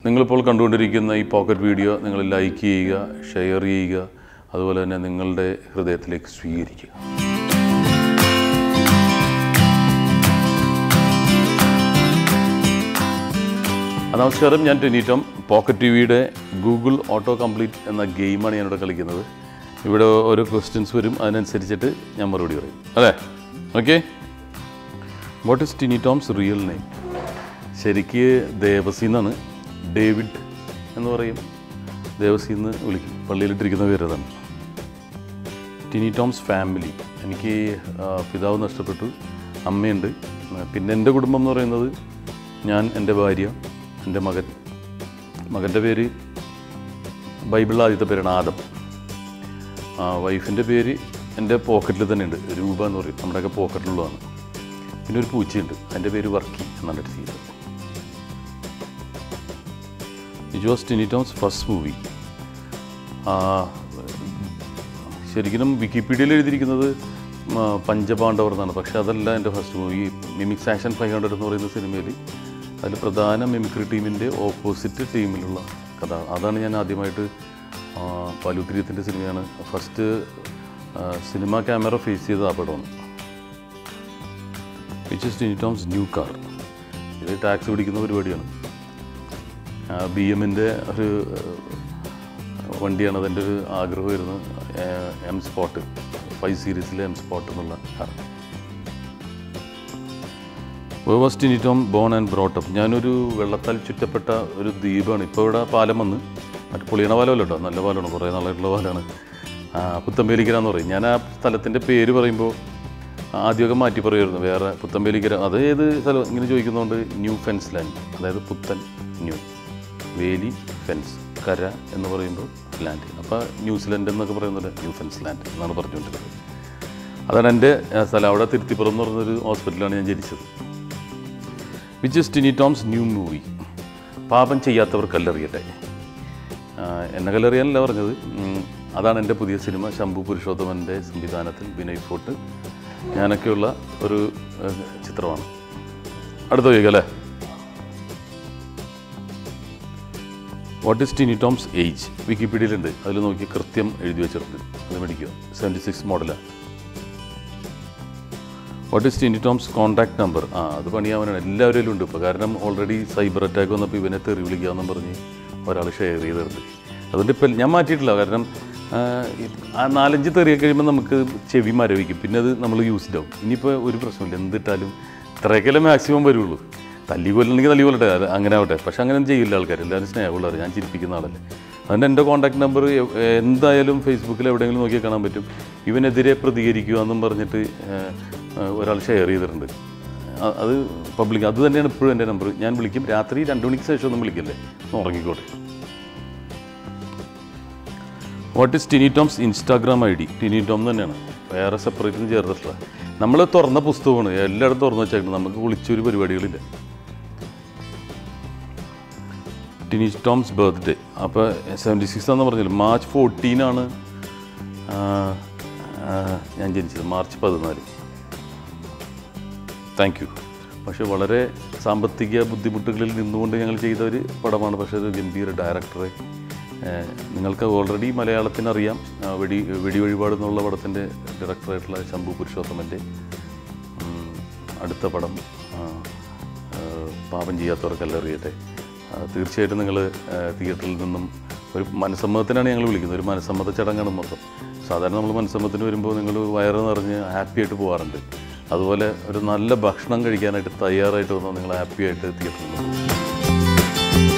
നിങ്ങളിപ്പോൾ കണ്ടുകൊണ്ടിരിക്കുന്ന ഈ പോക്കറ്റ് വീഡിയോ നിങ്ങൾ ലൈക്ക് ചെയ്യുക ഷെയർ ചെയ്യുക അതുപോലെ തന്നെ നിങ്ങളുടെ ഹൃദയത്തിലേക്ക് സ്വീകരിക്കുക ആ, നമസ്കാരം ഞാൻ ടെനി ടോം പോക്കറ്റ് ടി വിയുടെ ഗൂഗിൾ ഓട്ടോ കംപ്ലീറ്റ് എന്ന ഗെയിമാണ് ഞാനിവിടെ കളിക്കുന്നത് ഇവിടെ ഓരോ ക്വസ്റ്റ്യൻസ് വരും അതിനനുസരിച്ചിട്ട് ഞാൻ മറുപടി പറയും അല്ലേ okay what is Tini Tom's real name ശരിക്ക് ദേവസി എന്നാണ് ഡേവിഡ് എന്ന് പറയും ദേവസി എന്ന് വിളിക്കും പള്ളിയിലിട്ടിരിക്കുന്ന പേര് അതാണ് ടിനി ടോംസ് ഫാമിലി എനിക്ക് ആ, പിതാവ് നഷ്ടപ്പെട്ടു അമ്മയുണ്ട് പിന്നെ എൻ്റെ കുടുംബം എന്ന് പറയുന്നത് ഞാൻ എൻ്റെ ഭാര്യ എൻ്റെ മകൻ മകൻ്റെ പേര് ബൈബിളിൽ ആദ്യത്തെ പേരാണ് ആദം ആ വൈഫിൻ്റെ പേര് എൻ്റെ പോക്കറ്റിൽ തന്നെ ഉണ്ട് രൂപ എന്ന് പറയും നമ്മുടെയൊക്കെ പോക്കറ്റിലുള്ളതാണ് പിന്നെ ഒരു പൂച്ചയുണ്ട് അതിൻ്റെ പേര് വർക്കി എന്നാണ് എൻ്റെ ചെയ്തത് it was Tini Tom's first movie ശരിക്കും വിക്കിപീഡിയയിൽ എഴുതിയിരിക്കുന്നത് ആ, പഞ്ചപാണ്ഡവർ എന്നാണ് പക്ഷേ അതല്ല എൻ്റെ first movie mimics action five hundred എന്ന് പറയുന്ന സിനിമയിൽ അതിൽ പ്രധാന മിമിക്രി ടീമിൻ്റെ ഓപ്പോസിറ്റ് ടീമിലുള്ള കഥ അതാണ് ഞാൻ ആദ്യമായിട്ട് പലുക്രിയത്തിൻ്റെ സിനിമയാണ് ഫസ്റ്റ് സിനിമ ക്യാമറ ഫേസ് ചെയ്ത ആ പടമാണ് which is Tini Tom's new car ഇത് ടാക്സ് പിടിക്കുന്ന പരിപാടിയാണ് ബി എമ്മിൻ്റെ ഒരു ആ, വണ്ടിയാണ് അതിൻ്റെ ഒരു ആഗ്രഹമായിരുന്നു എം സ്പോട്ട് ഫൈവ് സീരീസിലെ എം സ്പോട്ട് എന്നുള്ള car where was Tini Tom born and brought up ഞാനൊരു വെള്ളത്താൽ ചുറ്റപ്പെട്ട ഒരു ദ്വീപാണ് ഇപ്പോൾ ഇവിടെ പാലം വന്ന് മറ്റു പൊളിയണ പാലമല്ല കേട്ടോ നല്ല പാലമാണ് കുറേ നാളായിട്ടുള്ള പാലമാണ് ആ, പുത്തമ്പേലിക്കര എന്ന് പറയും ഞാൻ ആ സ്ഥലത്തിൻ്റെ പേര് പറയുമ്പോൾ ആദ്യമൊക്കെ മാറ്റി പറയുമായിരുന്നു വേറെ പുത്തമ്പേലിക്കര അത് ഏത് സ്ഥലം ഇങ്ങനെ ചോദിക്കുന്നതുകൊണ്ട് ന്യൂ ഫെൻസ് ലാൻഡ് അതായത് പുത്തൻ ന്യൂ വേലി ഫെൻസ് കര എന്ന് പറയുമ്പോൾ ലാൻഡ് അപ്പോൾ ന്യൂസിലൻഡ് എന്നൊക്കെ പറയുന്നത് ന്യൂ ഫെൻസ് ലാൻഡ് എന്നാണ് പറഞ്ഞുകൊണ്ടിരുന്നത് അതാണ് എൻ്റെ ആ, സ്ഥലം അവിടെ തിരുത്തിപ്പുറം എന്ന് പറയുന്നൊരു ഹോസ്പിറ്റലാണ് ഞാൻ ജനിച്ചത് which is Tini Tom's new movie Papam Cheyyathavar കല്ലെറിയട്ടെ ആ, എന്നെ കല്ലെറിയാനല്ല പറഞ്ഞത് ഉം, അതാണ് എൻ്റെ പുതിയ സിനിമ ശംഭു പുരുഷോത്തമൻ്റെ സംവിധാനത്തിൽ വിനയ് ഫോർട്ട് ഞാനൊക്കെയുള്ള ഒരു ആ, ചിത്രമാണ് അടുത്ത ചോദിക്കാം അല്ലേ what is Tini Tom's age വിക്കിപീഡിയയിലുണ്ട് അതിൽ നോക്കി കൃത്യം എഴുതി വെച്ചിട്ടുണ്ട് അത് മേടിക്കുക സെവൻറ്റി സിക്സ് മോഡലാണ് what is Tini Tom's contact number ആ അത് പണിയാവാനാണ് എല്ലാവരും ഉണ്ട് ഇപ്പോൾ കാരണം ഓൾറെഡി സൈബർ അറ്റാക്ക് വന്നപ്പോൾ ഇവനെ തെറി വിളിക്കാമെന്നും പറഞ്ഞ് ഒരാൾ ഷെയർ ചെയ്തിട്ടുണ്ട് അതുകൊണ്ട് ഇപ്പം ഞാൻ മാറ്റിയിട്ടില്ല കാരണം ആ, ഈ- ആ നാലഞ്ച് തെറിയൊക്കെ കഴിയുമ്പോൾ നമുക്ക് ചെവി മരവിക്കും പിന്നെ അത് നമ്മൾ യൂസ്ഡ് ആവും ഇനിയിപ്പോൾ ഒരു പ്രശ്നമില്ല എന്തിട്ടാലും ഇത്രയൊക്കെയല്ലേ മാക്സിമം വരുള്ളൂ തല്ലി കൊല്ലണമെങ്കിൽ തല്ലി കൊല്ലട്ടെ അത് അങ്ങനെ ആവട്ടെ പക്ഷെ അങ്ങനെ ഒന്നും ചെയ്യില്ല ആൾക്കാർ എല്ലാവരും സ്നേഹമുള്ളവർ ഞാൻ ചിരിപ്പിക്കുന്ന ആളല്ലേ അതുകൊണ്ട് എൻ്റെ കോൺടാക്ട് നമ്പർ എന്തായാലും ഫേസ്ബുക്കിൽ എവിടെയെങ്കിലും നോക്കിയാൽ കാണാൻ പറ്റും ഇവനെതിരെ പ്രതികരിക്കുക എന്നും പറഞ്ഞിട്ട് ഏഹ്, ഏഹ്, ഒരാൾ ഷെയർ ചെയ്തിട്ടുണ്ട് അ- അത് പബ്ലിക് അത് തന്നെയാണ് ഇപ്പോഴും എൻ്റെ നമ്പർ ഞാൻ വിളിക്കും രാത്രി രണ്ട് മണിക്ക് ശേഷം ഒന്നും വിളിക്കല്ലേ ഒന്ന് ഉറങ്ങിക്കോട്ടെ what is Tini Tom's Instagram I D Tini Tom തന്നെയാണ് വേറെ സെപ്പറേറ്റ് ഒന്നും ചേർത്തിട്ടില്ല നമ്മൾ തുറന്ന പുസ്തകമാണ് എല്ലായിടത്തും തുറന്നു വെച്ചേക്കുന്നത് നമുക്ക് വിളിച്ചൊരു പരിപാടികളില്ല ടിനി ടോംസ് ബർത്ത്ഡേ അപ്പോൾ സെവൻറ്റി സിക്സ് ആണെന്ന് പറഞ്ഞില്ല മാർച്ച് ഫോർട്ടീനാണ് ഞാൻ ജനിച്ചത് മാർച്ച് പതിനാല് താങ്ക് യു പക്ഷേ വളരെ സാമ്പത്തിക ബുദ്ധിമുട്ടുകളിൽ നിന്നുകൊണ്ട് ഞങ്ങൾ ചെയ്ത ഒരു പടമാണ് പക്ഷേ ഒരു ഗംഭീര ഡയറക്ടറെ ഏഹ്, നിങ്ങൾക്ക് ഓൾറെഡി മലയാളത്തിന് അറിയാം ആ, വെടി വെടി വഴിപാട് എന്നുള്ള പടത്തിൻ്റെ ഡയറക്ടറായിട്ടുള്ള ശംഭു പുരുഷോത്തമൻ്റെ ഉം, അടുത്ത പടം ആ, ആ, പാപം ചെയ്യാത്തവർക്കെല്ലാം അറിയട്ടെ ആ, തീർച്ചയായിട്ടും നിങ്ങൾ തിയേറ്ററിൽ നിന്നും ഒരു മനസ്സമ്മതത്തിനാണ് ഞങ്ങൾ വിളിക്കുന്നത് ഒരു മനസ്സമ്മത ചടങ്ങാണ് മൊത്തം സാധാരണ നമ്മൾ മനസ്സമ്മതത്തിന് വരുമ്പോൾ നിങ്ങൾ വയറ് നിറഞ്ഞ് ഹാപ്പി ആയിട്ട് പോകാറുണ്ട് അതുപോലെ ഒരു നല്ല ഭക്ഷണം കഴിക്കാനായിട്ട് തയ്യാറായിട്ട് വന്നാൽ നിങ്ങൾ ഹാപ്പി ആയിട്ട് തിയേറ്ററിൽ നിന്ന്